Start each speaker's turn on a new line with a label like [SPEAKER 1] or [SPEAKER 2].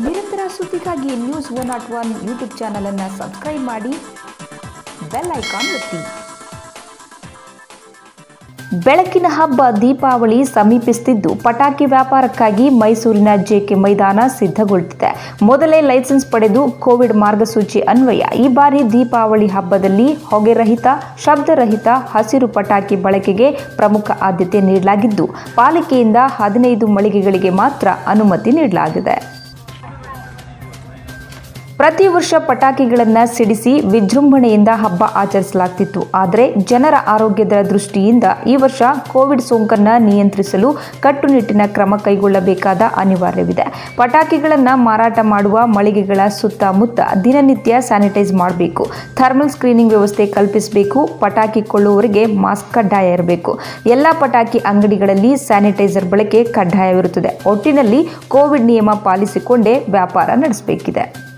[SPEAKER 1] ನಿರಂತರ ಸುದ್ದಿಗಾಗಿ news one not one YouTube ಚಾನಲನ್ನು ಸಬ್ಸ್ಕ್ರೈಬ್ ಮಾಡಿ ಬೆಲ್ ಐಕಾನ್ ಒತ್ತಿ ಬೆಳಕಿನ ಹಬ್ಬ ದೀಪಾವಳಿ ಸಮೀಪಿಸುತ್ತಿದ್ದು ಪಟಾಕಿ ವ್ಯಾಪಾರಕ್ಕಾಗಿ ಮೈಸೂರಿನ ಜೆಕೆ ಮೈದಾನ ಸಿದ್ಧಗೊಳ್ಳುತ್ತಿದೆ ಮೊದಲೇ ಲೈಸೆನ್ಸ್ ಪಡೆದು ಕೋವಿಡ್ ಮಾರ್ಗಸೂಚಿ ಅನ್ವಯ ಈ ಬಾರಿ ದೀಪಾವಳಿ ಹಬ್ಬದಲ್ಲಿ ಹೊಗೆರಹಿತ ಶಬ್ದರಹಿತ ಹಸಿರು ಪಟಾಕಿ ಬಳಕೆಗೆ ಪ್ರಮುಖ ಆದ್ಯತೆ ನೀಡಲಾಗಿದ್ದು ಪಾಲಿಕೆಯಿಂದ ಹದಿನೈದು ಮಳಿಗೆಗಳಿಗೆ ಮಾತ್ರ ಅನುಮತಿ ನೀಡಲಾಗಿದೆ ಪ್ರತಿ ವರ್ಷ ಪಟಾಕಿಗಳನ್ನು ಸಿಡಿಸಿ ವಿಜೃಂಭಣೆಯಿಂದ ಹಬ್ಬ ಆಚರಿಸಲಾಗ್ತಿತ್ತು ಆದರೆ ಜನರ ಆರೋಗ್ಯದ ದೃಷ್ಟಿಯಿಂದ ಈ ವರ್ಷ ಕೋವಿಡ್ ಸೋಂಕನ್ನು ನಿಯಂತ್ರಿಸಲು ಕಟ್ಟುನಿಟ್ಟಿನ ಕ್ರಮ ಕೈಗೊಳ್ಳಬೇಕಾದ ಅನಿವಾರ್ಯವಿದೆ ಪಟಾಕಿಗಳನ್ನು ಮಾರಾಟ ಮಾಡುವ ಮಳಿಗೆಗಳ ಸುತ್ತಮುತ್ತ ದಿನನಿತ್ಯ ಸ್ಯಾನಿಟೈಸ್ ಮಾಡಬೇಕು ಥರ್ಮಲ್ ಸ್ಕ್ರೀನಿಂಗ್ ವ್ಯವಸ್ಥೆ ಕಲ್ಪಿಸಬೇಕು ಪಟಾಕಿ ಕೊಳ್ಳುವವರಿಗೆ ಮಾಸ್ಕ್ ಕಡ್ಡಾಯ ಇರಬೇಕು ಎಲ್ಲ ಪಟಾಕಿ ಅಂಗಡಿಗಳಲ್ಲಿ ಸ್ಯಾನಿಟೈಸರ್ ಬಳಕೆ ಕಡ್ಡಾಯವಿರುತ್ತದೆ ಒಟ್ಟಿನಲ್ಲಿ ಕೋವಿಡ್ ನಿಯಮ ಪಾಲಿಸಿಕೊಂಡೇ ವ್ಯಾಪಾರ ನಡೆಸಬೇಕಿದೆ